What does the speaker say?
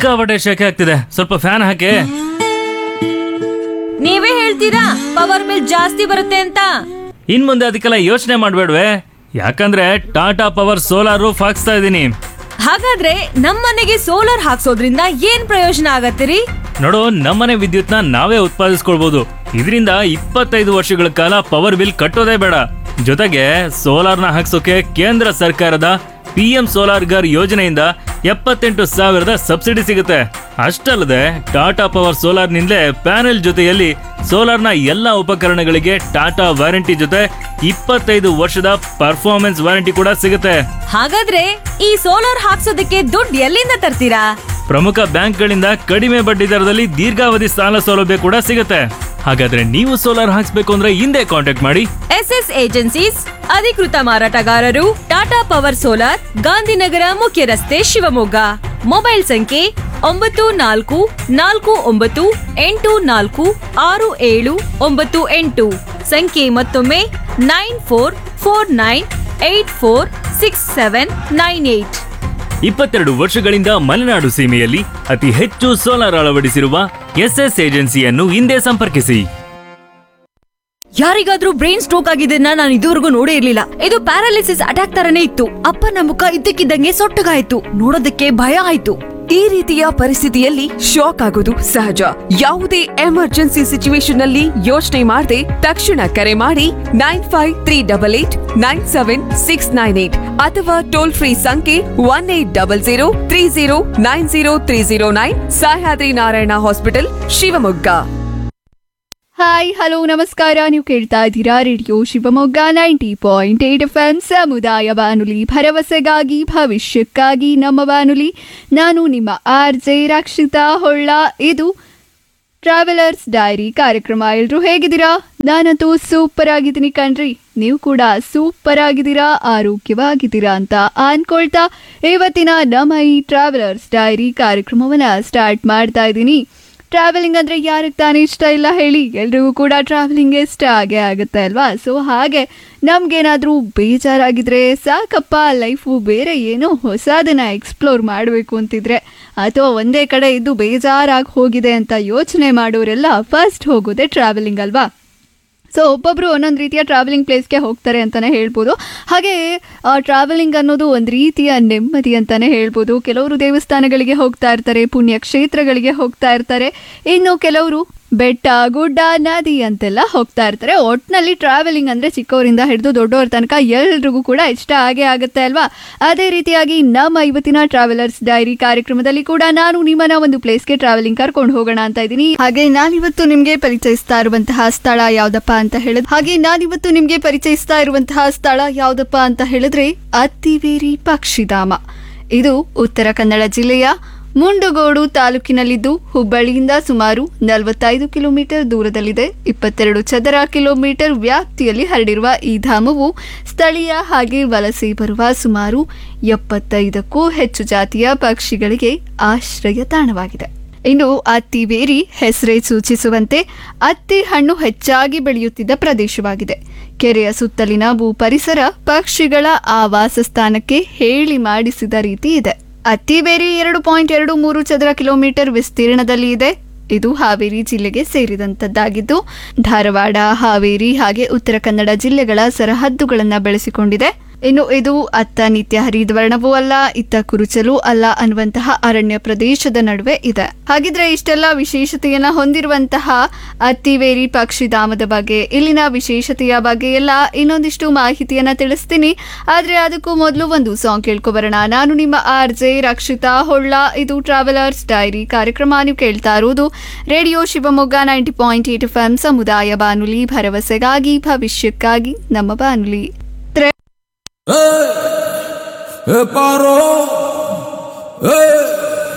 ಸಿಕ್ಕಾಪಟ್ಟೆ ಶೆಕೆ ಆಗ್ತಿದೆ ಸ್ವಲ್ಪ ಫ್ಯಾನ್ ಹಾಕಿ ನೀವೇ ಹೇಳ್ತೀರಾ ಪವರ್ ಬಿಲ್ ಜಾಸ್ತಿ ಬರುತ್ತೆ ಅಂತ ಇನ್ ಮುಂದೆ ಅದಕ್ಕೆಲ್ಲ ಯೋಚನೆ ಮಾಡ್ಬೇಡ್ವೆ ಯಾಕಂದ್ರೆ ಟಾಟಾ ಪವರ್ ಸೋಲಾರ್ ರೂಫ್ ಹಾಕ್ಸ್ತಾ ಇದ್ದೀನಿ ಹಾಗಾದ್ರೆ ನಮ್ಮನೆಗೆ ಸೋಲಾರ್ ಹಾಕ್ಸೋದ್ರಿಂದ ಏನ್ ಪ್ರಯೋಜನ ಆಗತ್ತಿರಿ ನೋಡು ನಮ್ಮನೆ ವಿದ್ಯುತ್ನ ನಾವೇ ಉತ್ಪಾದಿಸ್ಕೊಳ್ಬಹುದು ಇದರಿಂದ ಇಪ್ಪತ್ತೈದು ವರ್ಷಗಳ ಕಾಲ ಪವರ್ ಬಿಲ್ ಕಟ್ಟೋದೇ ಬೇಡ ಜೊತೆಗೆ ಸೋಲಾರ್ನ ಹಾಕ್ಸೋಕೆ ಕೇಂದ್ರ ಸರ್ಕಾರದ ಪಿ ಎಂ ಸೋಲಾರ್ ಗರ್ ಯೋಜನೆಯಿಂದ ಎಪ್ಪತ್ತೆಂಟು ಸಾವಿರದ ಸಬ್ಸಿಡಿ ಸಿಗುತ್ತೆ ಅಷ್ಟಲ್ಲದೆ ಟಾಟಾ ಪವರ್ ಸೋಲಾರ್ನಿಂದಲೇ ಪ್ಯಾನೆಲ್ ಜೊತೆಯಲ್ಲಿ ಸೋಲಾರ್ನ ಎಲ್ಲ ಉಪಕರಣಗಳಿಗೆ ಟಾಟಾ ವಾರಂಟಿ ಜೊತೆ ಇಪ್ಪತ್ತೈದು ವರ್ಷದ ಪರ್ಫಾರ್ಮೆನ್ಸ್ ವಾರಂಟಿ ಕೂಡ ಸಿಗುತ್ತೆ ಹಾಗಾದ್ರೆ ಈ ಸೋಲಾರ್ ಹಾಕ್ಸೋದಕ್ಕೆ ದುಡ್ಡು ಎಲ್ಲಿಂದ ತರ್ತೀರಾ ಪ್ರಮುಖ ಬ್ಯಾಂಕ್ಗಳಿಂದ ಕಡಿಮೆ ಬಡ್ಡಿ ದರದಲ್ಲಿ ದೀರ್ಘಾವಧಿ ಸಾಲ ಸೌಲಭ್ಯ ಕೂಡ ಸಿಗುತ್ತೆ ಹಾಗಾದ್ರೆ ನೀವು ಸೋಲಾರ್ ಹಾಕ್ಸ್ಬೇಕು ಅಂದ್ರೆ ಹಿಂದೆ ಕಾಂಟ್ಯಾಕ್ಟ್ ಮಾಡಿ ಎಸ್ ಎಸ್ ಏಜೆನ್ಸೀಸ್ ಅಧಿಕೃತ ಮಾರಾಟಗಾರರು ಟಾಟಾ ಪವರ್ ಸೋಲಾರ್ ಗಾಂಧಿನಗರ ಮುಖ್ಯ ರಸ್ತೆ ಶಿವಮೊಗ್ಗ ಮೊಬೈಲ್ ಸಂಖ್ಯೆ ಒಂಬತ್ತು ನಾಲ್ಕು ನಾಲ್ಕು ಒಂಬತ್ತು ಎಂಟು ನಾಲ್ಕು ಆರು ಏಳು ಒಂಬತ್ತು ಎಂಟು ಸಂಖ್ಯೆ ಮತ್ತೊಮ್ಮೆ nine four four nine eight four six seven nine eight ಇಪ್ಪತ್ತೆರಡು ವರ್ಷಗಳಿಂದ ಮಲೆನಾಡು ಸೀಮೆಯಲ್ಲಿ ಅತಿ ಹೆಚ್ಚು ಸೋಲಾರ್ ಅಳವಡಿಸಿರುವ ಎಸ್ಎಸ್ ಏಜೆನ್ಸಿಯನ್ನು ಹಿಂದೆ ಸಂಪರ್ಕಿಸಿ ಯಾರಿಗಾದ್ರೂ ಬ್ರೈನ್ ಸ್ಟ್ರೋಕ್ ಆಗಿದ್ದನ್ನ ನಾನು ಇದುವರೆಗೂ ನೋಡೇ ಇರ್ಲಿಲ್ಲ ಇದು ಪ್ಯಾರಾಲಿಸಿಸ್ ಅಟ್ಯಾಕ್ ತರನೇ ಇತ್ತು ಅಪ್ಪನ ಮುಖ ಇದ್ದಕ್ಕಿದ್ದಂಗೆ ಸೊಟ್ಟಗಾಯ್ತು ನೋಡೋದಕ್ಕೆ ಭಯ ಆಯ್ತು ಈ ರೀತಿಯ ಪರಿಸ್ಥಿತಿಯಲ್ಲಿ ಶಾಕ್ ಆಗೋದು ಸಹಜ ಯಾವುದೇ ಎಮರ್ಜೆನ್ಸಿ ಸಿಚುವೇಶನ್ ಅಲ್ಲಿ ಯೋಚನೆ ಮಾಡದೆ ತಕ್ಷಣ ಕರೆ ಮಾಡಿ nine five three double eight nine seven six nine eight ಅಥವಾ ಟೋಲ್ ಫ್ರೀ ಸಂಖ್ಯೆ one eight double zero three zero nine zero three zero nine Sahyadri Narayana hospital Shivamogga hi hello ನಮಸ್ಕಾರ ನೀವು ಕೇಳ್ತಾ ಇದ್ದೀರಾ radio Shivamogga ninety point eight F M ಸಮುದಾಯ ಬಾನುಲಿ ಭರವಸೆಗಾಗಿ ಭವಿಷ್ಯಕ್ಕಾಗಿ ನಮ್ಮ ಬಾನುಲಿ ನಾನು ನಿಮ್ಮ ಆರ್ ಜೆ ರಕ್ಷಿತಾ ಹೊಳ್ಳ ಇದು ಟ್ರಾವೆಲರ್ಸ್ ಡೈರಿ ಕಾರ್ಯಕ್ರಮ ಎಲ್ರು ಹೇಗಿದ್ದೀರಾ ನಾನಂತೂ ಸೂಪರ್ ಆಗಿದ್ದೀನಿ ಕಣ್ರಿ ನೀವು ಕೂಡ ಸೂಪರ್ ಆಗಿದ್ದೀರಾ ಆರೋಗ್ಯವಾಗಿದ್ದೀರಾ ಅಂತ ಅನ್ಕೊಳ್ತಾ ಇವತ್ತಿನ ನಮ್ಮ ಈ ಟ್ರಾವೆಲರ್ಸ್ ಡೈರಿ ಕಾರ್ಯಕ್ರಮವನ್ನ ಸ್ಟಾರ್ಟ್ ಮಾಡ್ತಾ ಇದ್ದೀನಿ ಟ್ರಾವೆಲಿಂಗ್ ಅಂದರೆ ಯಾರಿಗೆ ತಾನೇ ಇಷ್ಟ ಇಲ್ಲ ಹೇಳಿ ಎಲ್ರಿಗೂ ಕೂಡ ಟ್ರಾವೆಲಿಂಗ್ ಇಷ್ಟ ಆಗೇ ಆಗುತ್ತೆ ಅಲ್ವಾ ಸೊ ಹಾಗೆ ನಮಗೇನಾದರೂ ಬೇಜಾರಾಗಿದ್ರೆ ಸಾಕಪ್ಪ ಲೈಫು ಬೇರೆ ಏನೋ ಹೊಸದನ್ನ ಎಕ್ಸ್ಪ್ಲೋರ್ ಮಾಡಬೇಕು ಅಂತಿದ್ರೆ ಅಥವಾ ಒಂದೇ ಕಡೆ ಇದ್ದು ಬೇಜಾರಾಗಿ ಹೋಗಿದೆ ಅಂತ ಯೋಚನೆ ಮಾಡೋರೆಲ್ಲ ಫಸ್ಟ್ ಹೋಗೋದೇ ಟ್ರಾವೆಲಿಂಗ್ ಅಲ್ವಾ ಸೊ ಒಬ್ಬೊಬ್ಬರು ಒಂದೊಂದು ರೀತಿಯ ಟ್ರಾವೆಲಿಂಗ್ ಪ್ಲೇಸ್ಗೆ ಹೋಗ್ತಾರೆ ಅಂತಲೇ ಹೇಳ್ಬೋದು ಹಾಗೆ ಟ್ರಾವೆಲಿಂಗ್ ಅನ್ನೋದು ಒಂದು ರೀತಿಯ ನೆಮ್ಮದಿ ಅಂತಲೇ ಹೇಳ್ಬೋದು ಕೆಲವರು ದೇವಸ್ಥಾನಗಳಿಗೆ ಹೋಗ್ತಾ ಇರ್ತಾರೆ ಪುಣ್ಯ ಕ್ಷೇತ್ರಗಳಿಗೆ ಹೋಗ್ತಾ ಇರ್ತಾರೆ ಇನ್ನು ಕೆಲವರು ಬೆಟ್ಟ ಗುಡ್ಡ ನದಿ ಅಂತೆಲ್ಲ ಹೋಗ್ತಾ ಇರ್ತಾರೆ ಒಟ್ಟಿನಲ್ಲಿ ಟ್ರಾವೆಲಿಂಗ್ ಅಂದರೆ ಚಿಕ್ಕವರಿಂದ ಹಿಡಿದು ದೊಡ್ಡವ್ರ ತನಕ ಎಲ್ರಿಗೂ ಕೂಡ ಇಷ್ಟ ಆಗೇ ಆಗುತ್ತೆ ಅಲ್ವಾ ಅದೇ ರೀತಿಯಾಗಿ ನಮ್ಮ ಇವತ್ತಿನ ಟ್ರಾವೆಲರ್ಸ್ ಡೈರಿ ಕಾರ್ಯಕ್ರಮದಲ್ಲಿ ಕೂಡ ನಾನು ನಿಮ್ಮನ್ನ ಒಂದು ಪ್ಲೇಸ್ಗೆ ಟ್ರಾವೆಲಿಂಗ್ ಕರ್ಕೊಂಡು ಹೋಗೋಣ ಅಂತ ಇದ್ದೀನಿ ಹಾಗೆ ನಾನಿವತ್ತು ನಿಮಗೆ ಪರಿಚಯಿಸ್ತಾ ಇರುವಂತಹ ಸ್ಥಳ ಯಾವ್ದಪ್ಪ ಅಂತ ಹೇಳಿದ್ರೆ ಹಾಗೆ ನಾನಿವತ್ತು ನಿಮಗೆ ಪರಿಚಯಿಸ್ತಾ ಇರುವಂತಹ ಸ್ಥಳ ಯಾವ್ದಪ್ಪ ಅಂತ ಹೇಳಿದ್ರೆ ಅತ್ತಿವೇರಿ ಪಕ್ಷಿಧಾಮ ಇದು ಉತ್ತರ ಕನ್ನಡ ಜಿಲ್ಲೆಯ ಮುಂಡಗೋಡು ತಾಲೂಕಿನಲ್ಲಿದ್ದು ಹುಬ್ಬಳ್ಳಿಯಿಂದ ಸುಮಾರು ನಲವತ್ತೈದು ಕಿಲೋಮೀಟರ್ ದೂರದಲ್ಲಿದೆ ಇಪ್ಪತ್ತೆರಡು ಚದರ ಕಿಲೋಮೀಟರ್ ವ್ಯಾಪ್ತಿಯಲ್ಲಿ ಹರಡಿರುವ ಈ ಧಾಮವು ಸ್ಥಳೀಯ ಹಾಗೆ ವಲಸೆ ಬರುವ ಸುಮಾರು ಎಪ್ಪತ್ತೈದಕ್ಕೂ ಹೆಚ್ಚು ಜಾತಿಯ ಪಕ್ಷಿಗಳಿಗೆ ಆಶ್ರಯ ತಾಣವಾಗಿದೆ ಇನ್ನು ಅತ್ತಿವೇರಿ ಹೆಸರೇ ಸೂಚಿಸುವಂತೆ ಅತ್ತಿ ಹಣ್ಣು ಹೆಚ್ಚಾಗಿ ಬೆಳೆಯುತ್ತಿದ್ದ ಪ್ರದೇಶವಾಗಿದೆ ಕೆರೆಯ ಸುತ್ತಲಿನ ಭೂ ಪರಿಸರ ಪಕ್ಷಿಗಳ ಆವಾಸ ಸ್ಥಾನಕ್ಕೆ ಹೇಳಿ ಮಾಡಿಸಿದ ರೀತಿ ಇದೆ ಅತ್ತಿಬೇರಿ ಎರಡು ಪಾಯಿಂಟ್ ಎರಡು ಮೂರು ಚದರ ಕಿಲೋಮೀಟರ್ ವಿಸ್ತೀರ್ಣದಲ್ಲಿ ಇದೆ ಇದು ಹಾವೇರಿ ಜಿಲ್ಲೆಗೆ ಸೇರಿದಂತದ್ದಾಗಿದ್ದು ಧಾರವಾಡ ಹಾವೇರಿ ಹಾಗೆ ಉತ್ತರ ಕನ್ನಡ ಜಿಲ್ಲೆಗಳ ಸರಹದ್ದುಗಳನ್ನು ಬೆಳೆಸಿಕೊಂಡಿದೆ ಇನ್ನು ಇದು ಅತ್ತ ನಿತ್ಯ ಹರಿದ್ವರ್ಣವೂ ಅಲ್ಲ ಇತ್ತ ಕುರುಚಲು ಅಲ್ಲ ಅನ್ನುವಂತಹ ಅರಣ್ಯ ಪ್ರದೇಶದ ನಡುವೆ ಇದೆ ಹಾಗಿದ್ರೆ ಇಷ್ಟೆಲ್ಲ ವಿಶೇಷತೆಯನ್ನ ಹೊಂದಿರುವಂತಹ ಅತ್ತಿವೇರಿ ಪಕ್ಷಿಧಾಮದ ಬಗ್ಗೆ ಇಲ್ಲಿನ ವಿಶೇಷತೆಯ ಬಗ್ಗೆ ಎಲ್ಲ ಇನ್ನೊಂದಿಷ್ಟು ಮಾಹಿತಿಯನ್ನ ತಿಳಿಸ್ತೀನಿ ಆದ್ರೆ ಅದಕ್ಕೂ ಮೊದಲು ಒಂದು ಸಾಂಗ್ ಕೇಳ್ಕೊಬರೋಣ ನಾನು ನಿಮ್ಮ ಆರ್ ಜೆ ರಕ್ಷಿತಾ ಹೊಳ್ಳ ಇದು ಟ್ರಾವೆಲರ್ಸ್ ಡೈರಿ ಕಾರ್ಯಕ್ರಮ ನೀವು ಕೇಳ್ತಾ ಇರೋದು radio Shivamogga ninety point eight F M ಸಮುದಾಯ ಬಾನುಲಿ ಭರವಸೆಗಾಗಿ ಭವಿಷ್ಯಕ್ಕಾಗಿ ನಮ್ಮ ಬಾನುಲಿ Eh, eh, paro, eh,